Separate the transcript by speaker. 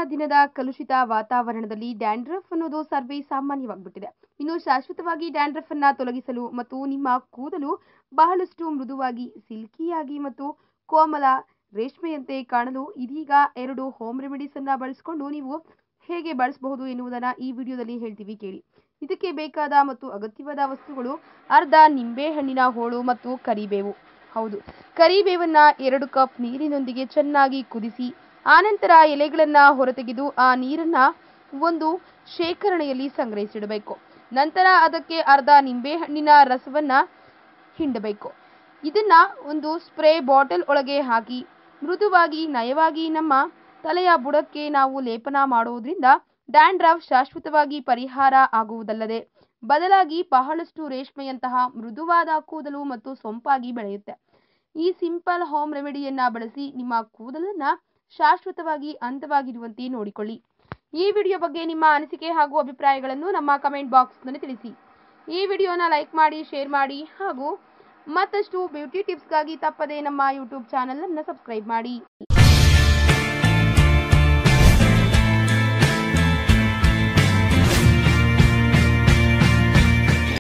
Speaker 1: ದಿನದ ಕಲುಷಿತ ವಾತಾವರಣದಲ್ಲಿ ಡ್ಯಾಂಡ್ರಫ್ ಅನ್ನೋದು ಸರ್ವೇ ಸಾಮಾನ್ಯವಾಗಿಬಿಟ್ಟಿದೆ ಇನ್ನು ಶಾಶ್ವತವಾಗಿ ಡ್ಯಾಂಡ್ರಫ್ ಅನ್ನ ತೊಲಗಿಸಲು ಮತ್ತು ನಿಮ್ಮ ಕೂದಲು ಬಹಳಷ್ಟು ಮೃದುವಾಗಿ ಸಿಲ್ಕಿಯಾಗಿ ಮತ್ತು ಕೋಮಲ ರೇಷ್ಮೆಯಂತೆ ಕಾಣಲು ಇದೀಗ ಎರಡು ಹೋಮ್ ರೆಮಿಡೀಸ್ ಅನ್ನ ಬಳಸಿಕೊಂಡು ನೀವು ಹೇಗೆ ಬಳಸಬಹುದು ಎನ್ನುವುದನ್ನ ಈ ವಿಡಿಯೋದಲ್ಲಿ ಹೇಳ್ತೀವಿ ಕೇಳಿ ಇದಕ್ಕೆ ಬೇಕಾದ ಮತ್ತು ಅಗತ್ಯವಾದ ವಸ್ತುಗಳು ಅರ್ಧ ನಿಂಬೆ ಹಣ್ಣಿನ ಹೋಳು ಮತ್ತು ಕರಿಬೇವು ಹೌದು ಕರಿಬೇವನ್ನ ಎರಡು ಕಪ್ ನೀರಿನೊಂದಿಗೆ ಚೆನ್ನಾಗಿ ಕುದಿಸಿ ಆನಂತರ ಎಲೆಗಳನ್ನ ಹೊರತೆಗೆದು ಆ ನೀರನ್ನ ಒಂದು ಶೇಖರಣೆಯಲ್ಲಿ ಸಂಗ್ರಹಿಸಿಡಬೇಕು ನಂತರ ಅದಕ್ಕೆ ಅರ್ಧ ನಿಂಬೆ ಹಣ್ಣಿನ ರಸವನ್ನ ಹಿಂಡಬೇಕು ಇದನ್ನ ಒಂದು ಸ್ಪ್ರೇ ಬಾಟಲ್ ಒಳಗೆ ಹಾಕಿ ಮೃದುವಾಗಿ ನಯವಾಗಿ ನಮ್ಮ ತಲೆಯ ಬುಡಕ್ಕೆ ನಾವು ಲೇಪನ ಮಾಡುವುದರಿಂದ ಡ್ಯಾಂಡ್ರಫ್ ಶಾಶ್ವತವಾಗಿ ಪರಿಹಾರ ಆಗುವುದಲ್ಲದೆ ಬದಲಾಗಿ ಬಹಳಷ್ಟು ರೇಷ್ಮೆಯಂತಹ ಮೃದುವಾದ ಕೂದಲು ಮತ್ತು ಸೊಂಪಾಗಿ ಬೆಳೆಯುತ್ತೆ ಈ ಸಿಂಪಲ್ ಹೋಮ್ ರೆಮಿಡಿಯನ್ನ ಬಳಸಿ ನಿಮ್ಮ ಕೂದಲನ್ನ ಶಾಶ್ವತವಾಗಿ ಅಂತವಾಗಿರುವಂತೆ ನೋಡಿಕೊಳ್ಳಿ ಈ ವಿಡಿಯೋ ಬಗ್ಗೆ ನಿಮ್ಮ ಅನಿಸಿಕೆ ಹಾಗೂ ಅಭಿಪ್ರಾಯಗಳನ್ನು ನಮ್ಮ ಕಮೆಂಟ್ ಬಾಕ್ಸ್ನಲ್ಲಿ ತಿಳಿಸಿ ಈ ವಿಡಿಯೋನ ಲೈಕ್ ಮಾಡಿ ಶೇರ್ ಮಾಡಿ ಹಾಗೂ ಮತ್ತಷ್ಟು ಬ್ಯೂಟಿ ಟಿಪ್ಸ್ಗಾಗಿ ತಪ್ಪದೇ ನಮ್ಮ ಯೂಟ್ಯೂಬ್ ಚಾನಲ್ ಅನ್ನು ಸಬ್ಸ್ಕ್ರೈಬ್ ಮಾಡಿ